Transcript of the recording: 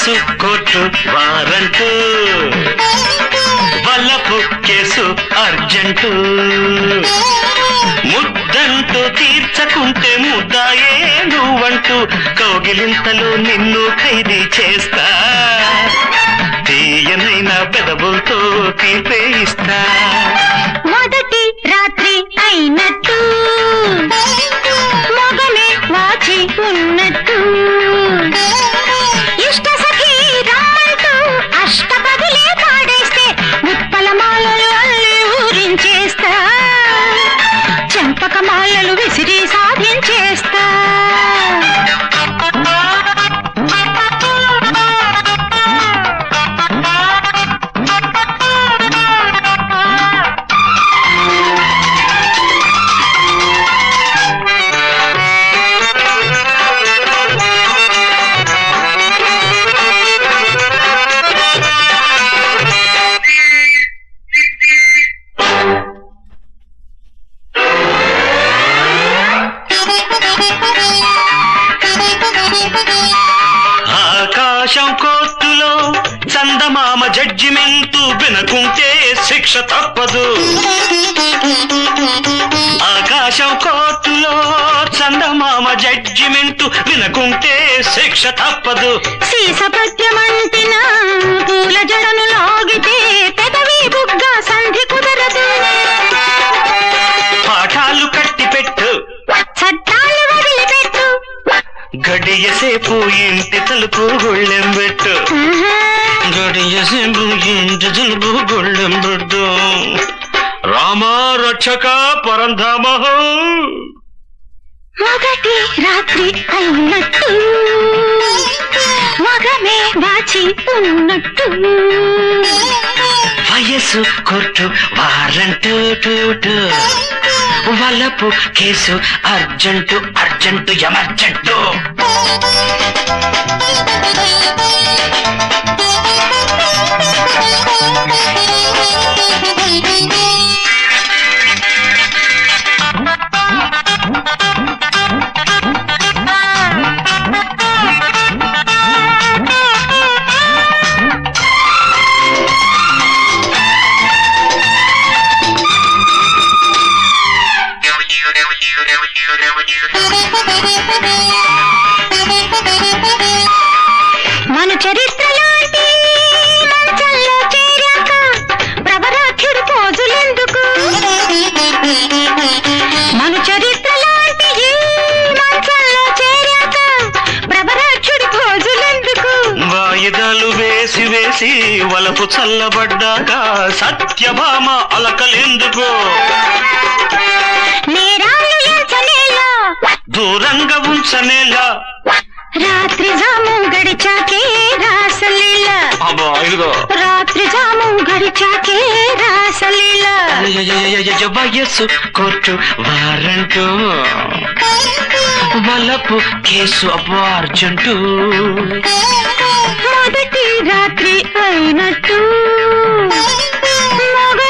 వయస్సు court warrant వల్లపు case urgent ముద్దంటూ తీర్చకుంటే ముద్దాయే నువ్వంటూ కౌగిలింతలో నిన్ను ఖైదీ చేస్తా తీయనైన పెదవులతో తీర్పే ఇస్తా మొదటి రాత్రి అయినట్టు మొగమే వాచి ఉన్నట్టు ఇష్ట సఖీ రమ్మంటూ అష్టపదులే పాడేస్తే ముప్పల మాలలు అల్లి ఊరించేస్తా చెంపక మాలలు విసిరి సాధించేస్తా ఆకాశం కోర్టులో చందమామ జడ్జిమెంటు వినకుంటే శిక్ష తప్పదు ఆకాశం కోర్టులో చందమామ జడ్జిమెంటు వినకుంటే శిక్ష తప్పదు సీసపద్యమంటిన పూల జడను లాగితే పెదవి బుగ్గ సంధి కుదరదు పాఠాలు కట్టి పెట్టు చట్టాలు వదిలిపెట్టు గడియసేపు ఇంటి తలుపు గుళ్ళెం పెట్టు ఆహా. గడియసేపు ఇంటి తలుపు గుళ్ళెం పెట్టు రామా రక్షక పరంధామ మొదటి రాత్రి అయినట్టు మగమే వాచి ఉన్నట్టు వయస్సు కొట్టు వారంటు టు, టు. వలపు కేసు అర్జెంటు అర్జెంటు ఎమర్జెంటు మన చరిత్ర లాంటి మంచంలో చేరాక ప్రభరాఖ్యుడు పోజులెందుకు మన చరిత్ర లాంటి ఈ మంచంలో చేరాక ప్రభరాఖ్యుడి పోజులెందుకు వాయిదాలు వేసి వేసి వలపు చల్లబడ్డాక సత్యభామ అలకలెందుకు నేరాలు ఎంచనేలా దూరంగా ఉంచనేలా రాత్రి జాము గడిచాకే రాసలీల అబ్బా ఇదిగో రాత్రి జాము గడిచాకే రాసలీల అయ్యయ్యయ్యయ్య, వయస్సు కోర్టు వారంటు వలపు కేసు అబ్బా అర్జెంటు మొదటి రాత్రి అయినట్టు మగ